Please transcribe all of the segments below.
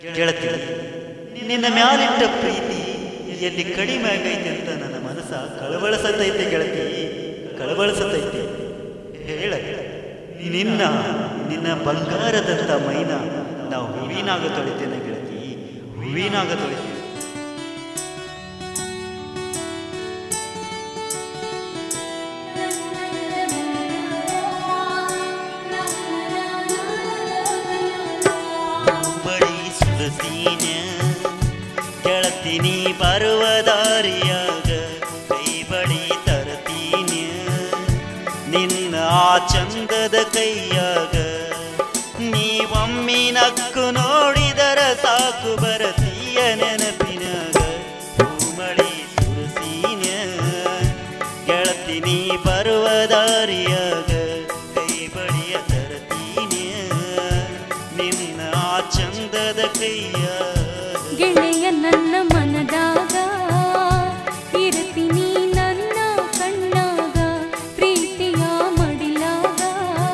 ಗೆಳತಿ ನಿನ್ನ ಮ್ಯಾಲಿಟ್ಟ ಪ್ರೀತಿ ಎಲ್ಲಿ ಕಡಿಮೆ ಆಗೈತೆ ಅಂತ ನನ್ನ ಮನಸ್ಸ ಕಳವಳಿಸತೈತೆ ಗೆಳತಿ ಕಳವಳಿಸತೈತೆ ಹೇಳ ನಿನ್ನ ನಿನ್ನ ಬಂಗಾರದಂತ ಮೈನ ನಾವು ಹೂವಿನಾಗ ತೊಳಿತೇನೆ ಗೆಳತಿ ಹೂವಿನಾಗ ತೊಳಿತೇನೆ ಬಳಿ ಸುರಸೀನ ಗೆಳತಿನಿ ಬರುವ ದಾರಿಯಾಗ ಕೈ ಬಳಿ ತರತೀನ ನಿನ್ನ ಆ ಚಂದದ ಕೈಯಾಗ ನೀವೊಮ್ಮಿ ನಕ್ಕು ನೋಡಿದರ ಸಾಕು ಬರತೀಯ ನೆನಪಿನಾಗ ಹೂಮಳಿ ಸುರಸೀನ ಗೆಳತಿನಿ ಬರುವ ದಾರಿಯಾಗ ಕೈ ಬಳಿಯ ತರತೀನ ನಿನ್ನ ಆ ಚಂದದ ಕೈಯ ಗೆಳೆಯ ನನ್ನ ಮನದಾಗ ಇರ್ತೀನಿ ನನ್ನ ಕಣ್ಣಾಗ ಪ್ರೀತಿಯ ಮಡಿಲಾಗ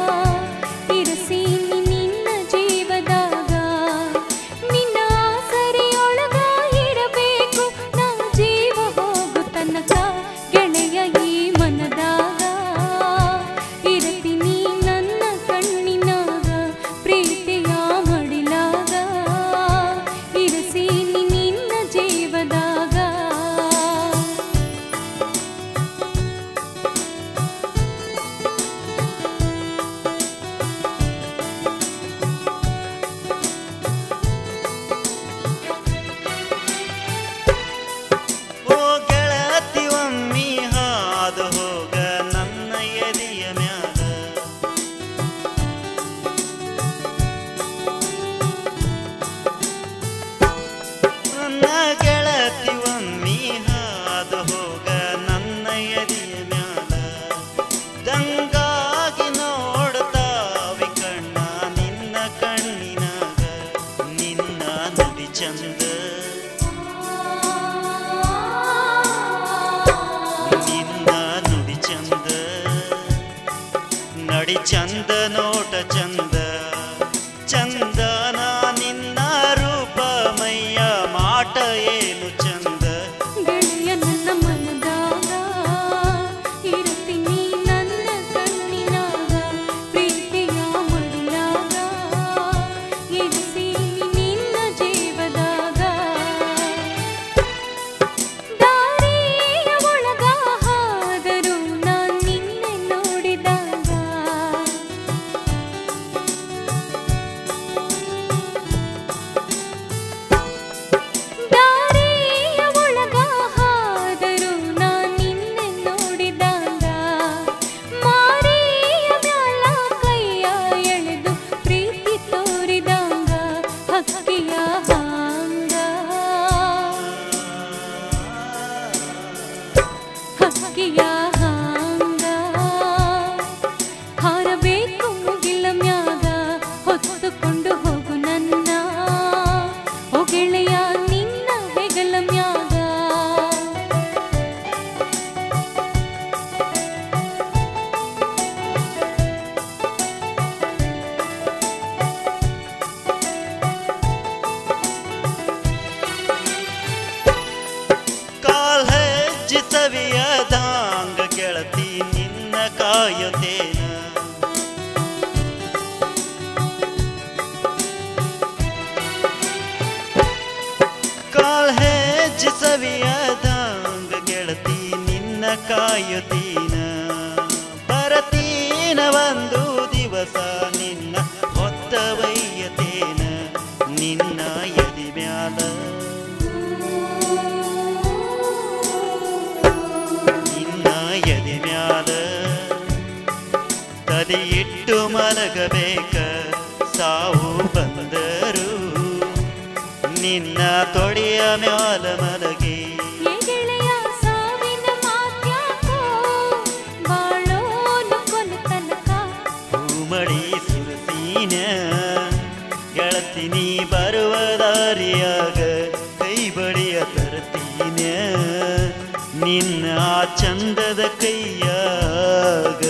ಇರಸೀನಿ ನಿನ್ನ ಜೀವದಾಗ ನಿನ್ನ ಸರಿಯೊಳಗ ಇರಬೇಕು ನಾ ಜೀವ ಹೋಗು ತನಕ ಗೆಳೆಯ ಈ ಮನದಾಗ ಇರ್ತೀನಿ ನನ್ನ ಕಣ್ಣಿನಾಗ ಪ್ರೀತಿಯ ಮಡಿಲಾಗ ಇರಸೀನಿ ನಿನ್ನ ಜೀವದಾಗ ಓ ಗೆಳತಿ ಒಮ್ಮಿ ಹಾದು ಹೋಗ ನನ್ನ ಎದೆಯ ಮ್ಯಾಲ ನನ್ನ ಗೆಳತಿ ಒಮ್ಮಿ ಹಾದು ಹೋಗ ನನ್ನ ಎದೆಯ ಮ್ಯಾಲ ದಂಗಾಗಿ ನೋಡ್ತಾವಿ ಕಣ್ಣ ನಿನ್ನ ಕಣ್ಣಿನಾಗ ನಿನ್ನ ನುಡಿ ಚಂದ ನಿನ್ನ ನುಡಿ ಚಂದ ನಡಿ ಚಂದ ನೋಟ ಚಂದ ಚಂದನ ನಿನ್ನ ರೂಪ ಮೈಯ ಮಾಟ ಏನು ಚಂದ ಗೆಳೆಯ ನನ್ನ ಮನದಾಗ ಇರ್ತೀನಿ ನನ್ನ ಕಣ್ಣಿನಾಗ ಪ್ರೀತಿಯ ಮಡಿಲಾಗ ಇರಿಸೀನಿ ನಿನ್ನ ಜೀವದಾಗ ದಾರಿಯ ಒಳಗ ಹಾದರು ನಾನ್ ನಿನ್ನೆ ನೋಡಿದಾಗ ದಾರಿಯ ಒಳಗ ಹಾದರು ನಾ ನಿನ್ನೆ ನೋಡಿದಾಗ ಮಾರಿಯ ಮ್ಯಾಲ ಕೈಯ ಎಳೆದು ಪ್ರೀತಿ ತೋರಿದಾಗ ಹಕ್ಕಿಯ ಹಾಂಗ ಹಕ್ಕಿಯ ಹಾಂಗ ಹಾರಬೇಕು ಮುಗಿಲ ಮ್ಯಾಗ ಹೊತ್ತುಕೊಂಡು ಹೋಗು ನನ್ನ ಓ ಗೆಳೆಯ ನಿನ್ನ ಹೆಗಲ ಮ್ಯಾಗ ಕಾಲ್ ಹೆಜ್ಜೆ ಸವಿಯದಾಂಗ ಗೆಳತಿ ನಿನ್ನ ಕಾಯುತ್ತೇನ ಕಾಲ್ ಹೆಜ್ಜೆ ಸವಿಯದಾಂಗ ಗೆಳತಿ ನಿನ್ನ ಕಾಯುತ್ತೀನ ಬರತೀನ ಒಂದು ದಿವಸ ನಿನ್ನ ಹೊತ್ತ ವೈಯತೇನ ನಿನ್ನ ಎದಿ ಮ್ಯಾಲ ನಿನ್ನ ಎದೆ ಮ್ಯಾಲ ತಲೆ ಇಟ್ಟು ಮಲಗಬೇಕ ಸಾವು ಬಂದರು ನಿನ್ನ ತೊಡೆಯ ಮ್ಯಾಲ ಮಲಗಿ ಏ ಗೆಳೆಯ ಸಾವಿನ ಮಾತ್ಯಾಕೋ ಬಾಳೋನು ಕೊನೆ ತನಕ ಹೂಮಳಿ ಸುರಸೀನ ಗೆಳತಿನಿ ಬರುವ ದಾರಿಯಾಗ ಕೈ ಬಡಿಯ ತರ್ತೀನ ನಿನ್ನ ಆ ಚಂದದ ಕೈಯಾಗ